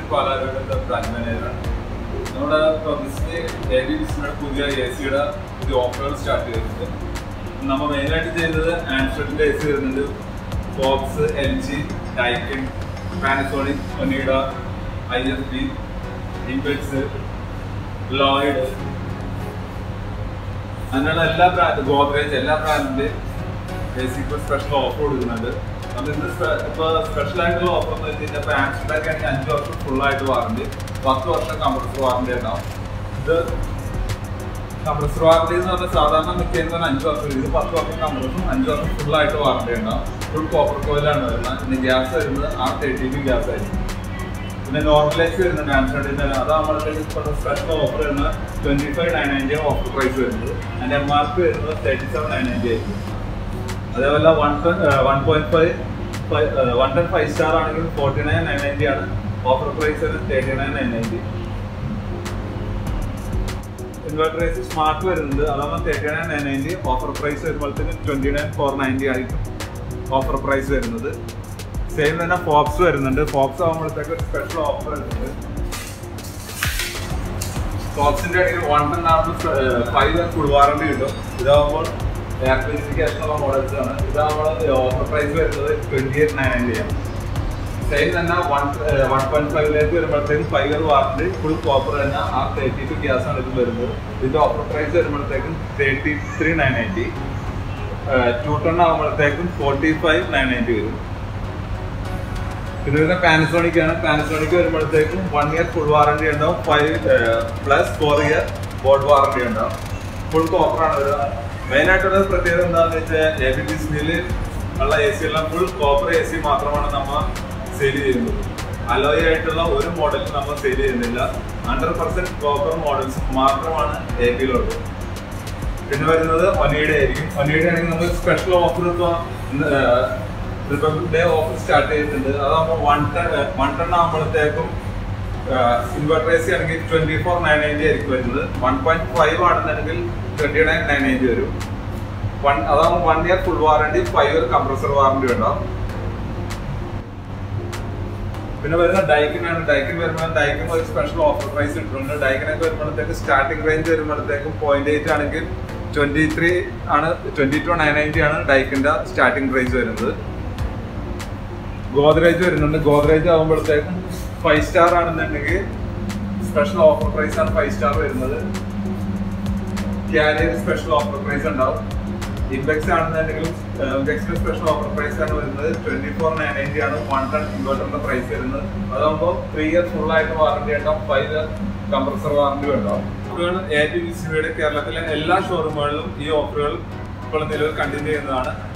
പാലാരുടെ brand മാനേജറാണ് നമ്മുടെ പ്രൊഫിസിന് A B ബിസിനയുടെ പുതിയ എ സിയുടെ പുതിയ ഓഫറുകൾ സ്റ്റാർട്ട് ചെയ്തിട്ടുണ്ട് നമ്മൾ മെയിനായിട്ട് ചെയ്യുന്നത് ആൻഡ്രോയിഡിൻ്റെ എ സി വരുന്നുണ്ട് Fox L G Daikin Panasonic Onida I F B Impex Lloyd അങ്ങനെയുള്ള എല്ലാ ബ്രാൻഡ് ഗോദ്രേജ് എല്ലാ ബ്രാൻഡിന്റെ എ സി ഇപ്പോൾ സ്പെഷ്യൽ ഓഫർ കൊടുക്കുന്നുണ്ട് അത് ഇന്ന് ഇപ്പൊ സ്പെഷ്യൽ ആയിട്ടുള്ള ഓഫർ എന്ന് വെച്ച് കഴിഞ്ഞാൽ ഇപ്പൊ ആക്സിഡന്റ് ആണെങ്കിൽ അഞ്ച് വർഷം ഫുൾ ആയിട്ട് വാറണ്ടി പത്ത് വർഷം കംപ്രസർ വാറണ്ടി ഉണ്ടാവും ഇത് കംപ്രസർ വാറണ്ടി എന്ന് പറഞ്ഞാൽ സാധാരണ നിൽക്കുന്നത് പറഞ്ഞാൽ അഞ്ച് വർഷം ഇത് പത്ത് വർഷം കംപ്രസറും അഞ്ച് വർഷം ഫുൾ ആയിട്ട് വാറണ്ടി ഉണ്ടാവും ഫുൾ കോപ്പർ കോയിലാണ് വരുന്നത് പിന്നെ ഗ്യാസ് വരുന്നത് ആർ തേർട്ടി ബി ഗ്യാസ് ആയിരിക്കും പിന്നെ നോർമലൈസ് വരുന്നുണ്ട് ആൻസറിന്റെ അത് നമ്മളത്തേക്ക് ഇപ്പോഴത്തെ സ്പെഷ്യൽ ഓഫർ വരുന്നത് twenty five nine ninety offer price വരുന്നത് അതിന്റെ എം ആർ പി വരുന്നത് തേർട്ടി സെവൻ നയൻ നയൻറ്റി ആയിരിക്കും അതേപോലെ one one point five one ten five star ആണെങ്കിൽ ഫോർട്ടി നയൻ നയൻ നയൻറ്റി ആണ് ഓഫർ പ്രൈസ് വരുന്നത് thirty nine nine ninety inverter A C smart വരുന്നുണ്ട് അതാകുമ്പോൾ thirty nine nine ninety offer price വരുമ്പോഴത്തേക്ക് twenty nine four ninety ആയിരിക്കും offer price വരുന്നത് same തന്നെ Fox വരുന്നുണ്ട് ഫോക്സ് ആകുമ്പോഴത്തേക്ക് ഒരു സ്പെഷ്യൽ ഓഫർ വരുന്നുണ്ട് ഫോക്സിന്റെ ഇടയിൽ വൺ ടെൻ ആകുമ്പോൾ ഫൈവ് ഇയർ ഫുൾ വാറണ്ടി കിട്ടും ഇതാകുമ്പോൾ എയർ പ്യൂരിഫിക്കേഷൻ ഉള്ള മോഡൽസ് ആണ് ഇതാകുമ്പോൾ ഓഫർ പ്രൈസ് വരുന്നത് ട്വന്റി എയ്റ്റ് നയൻ നയൻറ്റി ആണ് സെയിം തന്നെ വൺ വൺ പോയിന്റ് ഫൈവിലേക്ക് വരുമ്പോഴത്തേക്കും five year warranty full copper തന്നെ ആ തേർട്ടി ടു ഗ്യാസ് ആണ് ഇത് വരുന്നത് ഇതിന്റെ ഓഫർ പ്രൈസ് വരുമ്പോഴത്തേക്കും thirty three nine ninety two ton ആകുമ്പോഴത്തേക്കും ഫോർട്ടി ഫൈവ് നയൻ നയൻറ്റി വരും പിന്നെ വരുന്ന പാനസോണിക് ആണ് പാനസോണിക് വരുമ്പോഴത്തേക്കും വൺ ഇയർ ഫുൾ വാറണ്ടി ഉണ്ടാവും five plus four year board warranty ഉണ്ടാവും ഫുൾ കോപ്പറാണ് വരുന്നത് മെയിൻ ആയിട്ടുള്ള പ്രത്യേകത എന്താണെന്ന് വെച്ചാൽ എ ബി ടി സിയിൽ ഉള്ള എ സി എല്ലാം ഫുൾ കോപ്പർ എ സി മാത്രമാണ് നമ്മൾ സെയിൽ ചെയ്യുന്നത് അലോയ് ആയിട്ടുള്ള ഒരു മോഡലും നമ്മൾ സെയിൽ ചെയ്യുന്നില്ല ഹൺഡ്രഡ് പെർസെന്റ് കോപ്പർ മോഡൽസ് മാത്രമാണ് എ പിയിലുള്ളത് പിന്നെ വരുന്നത് ഒനയുടെ ആയിരിക്കും ഒനയുടെ ആണെങ്കിൽ നമ്മൾ സ്പെഷ്യൽ ഓഫർ ഇപ്പോൾ റിപ്പബ്ലിക് ഡേ ഓഫർ സ്റ്റാർട്ട് ചെയ്തിട്ടുണ്ട് അതാകുമ്പോൾ വൺ ടൺ വൺ ടൺ ആകുമ്പോഴത്തേക്കും ഇൻവെർട്ടർ എ സി ആണെങ്കിൽ ട്വന്റി ഫോർ നയൻ നയൻറ്റി ആയിരിക്കും വരുന്നത് വൺ പോയിന്റ് ഫൈവ് ആണെന്നുണ്ടെങ്കിൽ ട്വന്റി നയൻ നയൻ നയൻറ്റി വരും വൺ അതാകുമ്പോൾ one year full warranty five year compressor warranty ഉണ്ടാവും പിന്നെ വരുന്ന ഡൈക്കിനാണ് ഡൈക്കിൻ വരുമ്പോൾ ഡൈക്കിൻ ഒരു സ്പെഷ്യൽ ഓഫർ പ്രൈസ് ഇട്ടിട്ടുണ്ട് ഡൈക്കിനൊക്കെ വരുമ്പോഴത്തേക്ക് സ്റ്റാർട്ടിംഗ് റേഞ്ച് വരുമ്പോഴത്തേക്കും പോയിന്റ് എയ്റ്റ് ആണെങ്കിൽ ട്വന്റി ത്രീ ആണ് ട്വന്റി ടു നയൻ നയൻറ്റി ആണ് ഡൈക്കിന്റെ സ്റ്റാർട്ടിംഗ് പ്രൈസ് വരുന്നത് ഗോദ്രേജ് വരുന്നുണ്ട് ഗോദ്രേജ് ആകുമ്പോഴത്തേക്കും ഫൈവ് സ്റ്റാർ ആണെന്നുണ്ടെങ്കിൽ സ്പെഷ്യൽ ഓഫർ പ്രൈസ് ആണ് ഫൈവ് സ്റ്റാർ വരുന്നത് ക്യാരിയർ സ്പെഷ്യൽ ഓഫർ പ്രൈസ് ഉണ്ടാവും ഇമ്പെക്സ് ആണെന്നുണ്ടെങ്കിലും ഇമ്പെക്സിന്റെ സ്പെഷ്യൽ ഓഫർ പ്രൈസ് ആണ് വരുന്നത് ട്വന്റി ഫോർ നയൻ നയൻറ്റി ആണ് വൺ ടൺ ഇൻവെർട്ടറിന്റെ പ്രൈസ് വരുന്നത് അതാകുമ്പോൾ ത്രീ ഇയർ ഫുൾ ആയിട്ട് വാറണ്ടി ഉണ്ടാവും ഫൈവ് ഇയർ കംപ്രസർ വാറണ്ടി ഉണ്ടാവും എ ടി ബി സിയുടെ കേരളത്തിലെ എല്ലാ ഷോറൂമുകളിലും ഈ ഓഫറുകൾ ഇപ്പോൾ നിലവിൽ കണ്ടിന്യൂ ചെയ്യുന്നതാണ്